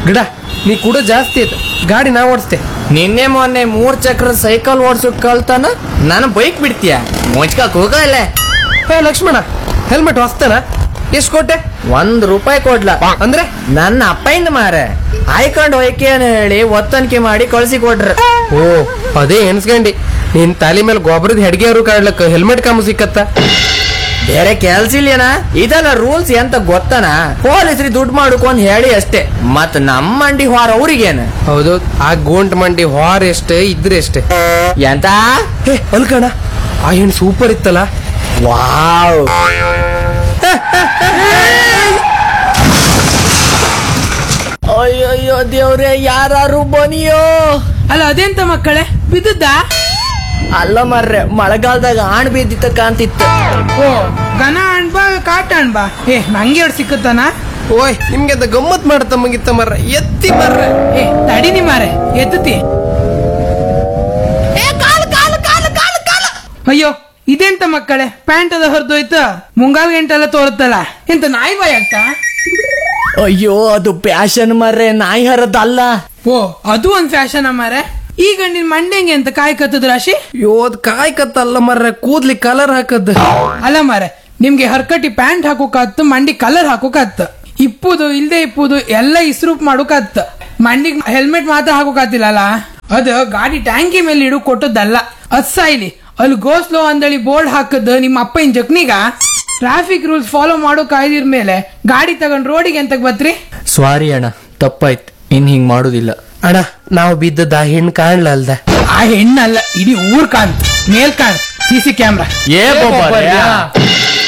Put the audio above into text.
ಗಿಡ ನೀ ಕೂಡ ಜಾಸ್ತಿ ಆಯ್ತು ಗಾಡಿ ನಾ ಓಡಿಸ್ತೆ ನಿನ್ನೆ ಮೊನ್ನೆ ಮೂರ್ ಚಕ್ರ ಸೈಕಲ್ ಓಡ್ಸಕ್ ಕಲ್ತಾನ ನಾನು ಬೈಕ್ ಬಿಡ್ತೀಯ ಮುಚ್ಕಕ್ ಹೋಗಲ್ಲ ಹೇ ಲಕ್ಷ್ಮಣ ಹೆಲ್ಮೆಟ್ ಹೊಸ್ತೇನ ಎಷ್ಟು ಕೊಟ್ಟೆ ಒಂದ್ ರೂಪಾಯಿ ಕೊಡ್ಲ ಅಂದ್ರೆ ನನ್ನ ಅಪ್ಪಯಿಂದ ಮಾರ ಆಯ್ಕೊಂಡ್ ಹೋಯ್ಕೆ ಅಂತ ಹೇಳಿ ಒತ್ತನಿಕೆ ಮಾಡಿ ಕಳ್ಸಿ ಕೊಟ್ರ ಓ ಅದೇ ಎನ್ಸ್ಕಂಡಿ ನಿನ್ ತಾಲಿ ಮೇಲೆ ಗೊಬ್ಬರದ ಹೆಡ್ಗೆ ಅವರು ಕಾಡ್ಲಕ್ಕ ಹೆಲ್ಮೆಟ್ ಕಾಮು ಸಿಕ್ಕತ್ತ ಬೇರೆ ಕೆಲ್ಸ ಇಲ್ಲೇನ ಇದೆಲ್ಲ ರೂಲ್ಸ್ ಎಂತ ಗೊತ್ತನ ಪೊಲೀಸ್ರಿ ದುಡ್ಡು ಮಾಡ್ಕೊಂಡ್ ಹೇಳಿ ಅಷ್ಟೇ ಮತ್ ನಮ್ಮ ಮಂಡಿ ಹೊರ ಅವ್ರಿಗೇನು ಹೌದು ಆ ಗೋಂಟ್ ಮಂಡಿ ಹಾರ್ ಎಷ್ಟೇ ಇದ್ರೆ ಎಷ್ಟೇ ಎಂತ ಹೇ ಅಲ್ಕಣ ಆ ಹೆಣ್ಣು ಸೂಪರ್ ಇತ್ತಲ್ಲ ವಾವ್ ಅಯ್ಯಯ್ಯೋ ದೇವ್ರೆ ಯಾರು ಬನಿಯೋ ಅಲ್ಲ ಅದೆಂತ ಮಕ್ಕಳೇ ಬಿದ್ದದ್ದ ಅಲ್ಲ ಮರ್ರೆ ಮಳೆಗಾಲದಾಗ ಆಣ್ ಬಿದ್ದಿತ್ತ ಕಾಂತಿತ್ತು ಓ ಘನ ಅಣ್ಬಾ ಕಾಟ ಅಣ್ಬಾ ಏ ನಂಗೆ ಎರಡು ಸಿಕ್ಕುತ್ತಾನ ಓಯ್ ನಿಮ್ಗೆ ಅದ ಗಮ್ಮತ್ ಮಾಡತ್ತ ಮುಗಿತ್ತ ಮರ್ರ ಎತ್ತಿ ಮರ್ರ ಏ ತಡಿನಿ ಮಾರೆ ಎತ್ತತಿ ಅಯ್ಯೋ ಇದೆಂತ ಮಕ್ಕಳೇ ಪ್ಯಾಂಟ್ ಅದ ಹೊರದೋಯ್ತು ಮುಂಗಾಲ್ ಗಂಟೆಲ್ಲ ತೋರುತ್ತಲ್ಲ ಎಂತ ನಾಯಿ ಬಾಯ್ ಆಗ್ತಾ ಅಯ್ಯೋ ಅದು ಪ್ಯಾಶನ್ ಮರ್ರೆ ನಾಯಿ ಹರದಲ್ಲ ಓ ಅದು ಒಂದ್ ಫ್ಯಾಷನ್ ಮಾರೆ ಈಗ ನಿನ್ ಮಂಡೆಂಗೆ ಅಂತ ಕಾಯ್ ಕತ್ತದ ರಾಶಿ ಯೋದ್ ಕಾಯ್ಕತ್ತಲ್ಲ ಮರ್ರ ಕೂದ್ಲಿ ಕಲರ್ ಹಾಕದ್ ಅಲ್ಲ ಮಾರೆ ನಿಮ್ಗೆ ಹರ್ಕಟಿ ಪ್ಯಾಂಟ್ ಹಾಕೋಕಾತ್ತು ಮಂಡಿ ಕಲರ್ ಹಾಕೋಕಾತ್ತು ಇಪ್ಪುದು ಇಲ್ದೆ ಇಪ್ಪುದು ಎಲ್ಲ ಇಸ್ರೂಪ್ ಮಾಡೋಕಾತ್ತು ಮಂಡಿಗ್ ಹೆಲ್ಮೆಟ್ ಮಾತ್ರ ಹಾಕೋಕಾತಿಲ್ಲಲ್ಲ ಅದು ಗಾಡಿ ಟ್ಯಾಂಕಿ ಮೇಲೆ ಇಡು ಕೊಟ್ಟದ್ದಲ್ಲ ಅದ್ ಸಾಯ್ಲಿ ಅಲ್ಲಿ ಗೋಸ್ಲೋ ಅಂದಳಿ ಬೋರ್ಡ್ ಹಾಕದ್ ನಿಮ್ಮ ಅಪ್ಪನ ಜಕ್ನಿಗ ಟ್ರಾಫಿಕ್ ರೂಲ್ಸ್ ಫಾಲೋ ಮಾಡೋ ಕಾಯ್ದಿರ್ ಮೇಲೆ ಗಾಡಿ ತಗೊಂಡ್ ರೋಡಿಗೆ ಎಂತ ಬತ್ರಿ ಸಾರಿ ಅಣ್ಣ ತಪ್ಪಾಯ್ತು ಇನ್ ಹಿಂಗ್ ಮಾಡುದಿಲ್ಲ ಅಣ್ಣ ನಾವು ಬಿದ್ದದ ಆ ಹೆಣ್ಣು ಕಾಣ್ಲಲ್ದ ಆ ಹೆಣ್ಣಲ್ಲ ಇಡೀ ಊರ್ ಕಾಣ್ ಮೇಲ್ ಕಾಣ್ ಸಿ ಸಿ ಕ್ಯಾಮ್ರಾ ಏ